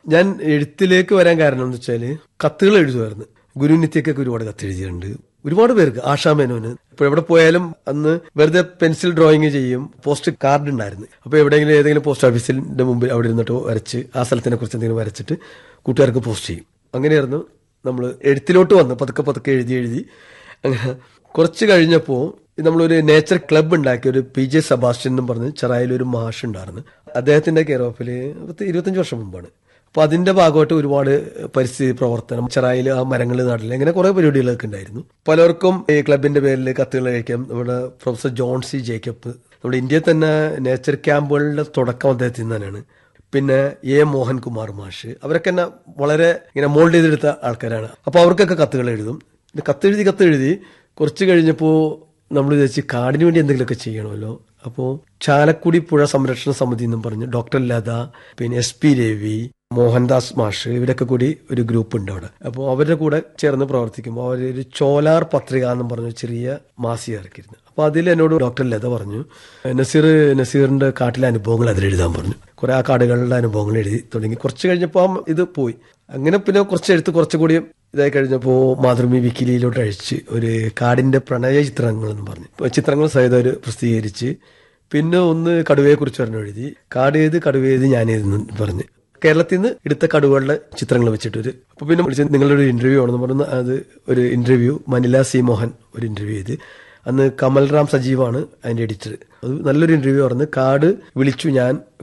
ഞാൻ എഴുത്തിലേക്ക് വരാൻ കാരണം എന്ന് വെച്ചാല് കത്തുകൾ എഴുതുമായിരുന്നു ഗുരുനിത്യക്കൊക്കെ ഒരുപാട് കത്ത് എഴുതിയിട്ടുണ്ട് ഒരുപാട് പേർക്ക് ആശാ മേനോന് ഇപ്പൊ എവിടെ പോയാലും അന്ന് വെറുതെ പെൻസിൽ ഡ്രോയിങ് ചെയ്യും പോസ്റ്റ് കാർഡ് ഉണ്ടായിരുന്നു അപ്പൊ എവിടെയെങ്കിലും ഏതെങ്കിലും പോസ്റ്റ് ഓഫീസിന്റെ മുമ്പിൽ അവിടെ ഇരുന്നിട്ട് വരച്ച് ആ സ്ഥലത്തിനെ കുറിച്ച് എന്തെങ്കിലും വരച്ചിട്ട് കൂട്ടുകാർക്ക് പോസ്റ്റ് ചെയ്യും അങ്ങനെയായിരുന്നു നമ്മൾ എഴുത്തിലോട്ട് വന്ന് പതുക്കെ പതുക്കെ എഴുതി എഴുതി അങ്ങനെ കുറച്ച് കഴിഞ്ഞപ്പോൾ നമ്മളൊരു നേച്ചർ ക്ലബ്ബ് ഉണ്ടാക്കി ഒരു പി ജെ സെബാസ്റ്റ്യൻ എന്നും പറഞ്ഞ് ചെറായിൽ ഒരു മാഷ് ഉണ്ടായിരുന്നു അദ്ദേഹത്തിന്റെ കെയർ ഓഫിൽ പത്ത് ഇരുപത്തഞ്ച് വർഷം മുമ്പാണ് അപ്പൊ അതിന്റെ ഭാഗമായിട്ട് ഒരുപാട് പരിസ്ഥിതി പ്രവർത്തനം ചെറായിൽ ആ മരങ്ങൾ നാട്ടിൽ അങ്ങനെ കുറെ പരിപാടികളൊക്കെ ഉണ്ടായിരുന്നു പലർക്കും ഈ ക്ലബിന്റെ പേരിൽ കത്തുകൾ അയക്കാം നമ്മുടെ പ്രൊഫസർ ജോൺ സി ജേക്കബ് നമ്മുടെ ഇന്ത്യയിൽ തന്നെ നേച്ചർ ക്യാമ്പുകളുടെ തുടക്കം അദ്ദേഹത്തിൽ നിന്ന് തന്നെയാണ് പിന്നെ എ മോഹൻകുമാർ മാഷ് അവരൊക്കെ തന്നെ വളരെ ഇങ്ങനെ മോൾഡ് ചെയ്തെടുത്ത ആൾക്കാരാണ് അപ്പൊ അവർക്കൊക്കെ കത്തുകൾ എഴുതും പിന്നെ കത്തെഴുതി കത്തെഴുതി കുറച്ച് കഴിഞ്ഞപ്പോൾ നമ്മൾ വിചാരിച്ച് കാടിന് വേണ്ടി എന്തെങ്കിലുമൊക്കെ ചെയ്യണമല്ലോ അപ്പോൾ ചാലക്കുടി പുഴ സംരക്ഷണ സമിതി എന്നും പറഞ്ഞ് ഡോക്ടർ ലത പിന്നെ എസ് പി രവി മോഹൻദാസ് മാഷ് ഇവരൊക്കെ കൂടി ഒരു ഗ്രൂപ്പ് ഉണ്ട് അവിടെ അപ്പോൾ അവരുടെ കൂടെ ചേർന്ന് പ്രവർത്തിക്കുമ്പോൾ അവർ ഒരു ചോലാർ പത്രിക എന്നും പറഞ്ഞ ചെറിയ മാസിക ഇറക്കിയിരുന്നു അപ്പോൾ അതിൽ എന്നോട് ഡോക്ടർ ലത പറഞ്ഞു നസീർ നസീറിന്റെ കാട്ടിലെ അനുഭവങ്ങൾ അതിൽ എഴുതാൻ പറഞ്ഞു കുറെ ആ കാടുകളുടെ അനുഭവങ്ങൾ എഴുതി തുടങ്ങി കുറച്ച് കഴിഞ്ഞപ്പോൾ ആ ഇത് പോയി അങ്ങനെ പിന്നെ കുറച്ച് എഴുത്ത് കുറച്ചുകൂടി ഇതായി കഴിഞ്ഞപ്പോൾ മാതൃഭൂമി വിക്കിലിയിലോട്ട് അഴിച്ച് ഒരു കാടിന്റെ പ്രണയ ചിത്രങ്ങൾ എന്ന് പറഞ്ഞു ഇപ്പൊ ചിത്രങ്ങൾ സഹിതം ഒരു പ്രസിദ്ധീകരിച്ച് പിന്നെ ഒന്ന് കടുവയെ കുറിച്ച് പറഞ്ഞു എഴുതി കാട് ഏത് കടുവേത് ഞാനേതെന്ന് പറഞ്ഞ് കേരളത്തിൽ നിന്ന് എടുത്ത കടുവകളുടെ ചിത്രങ്ങൾ വെച്ചിട്ടൊരു അപ്പൊ പിന്നെ വിളിച്ചത് നിങ്ങളുടെ ഒരു ഇന്റർവ്യൂ ആണെന്ന് പറഞ്ഞ് അത് ഒരു ഇന്റർവ്യൂ മനില സി മോഹൻ ഒരു ഇന്റർവ്യൂ ചെയ്ത് അന്ന് കമൽറാം സജീവാണ് അതിന്റെ എഡിറ്റർ അത് നല്ലൊരു ഇന്റർവ്യൂ പറഞ്ഞ് കാട് വിളിച്ചു ഞാൻ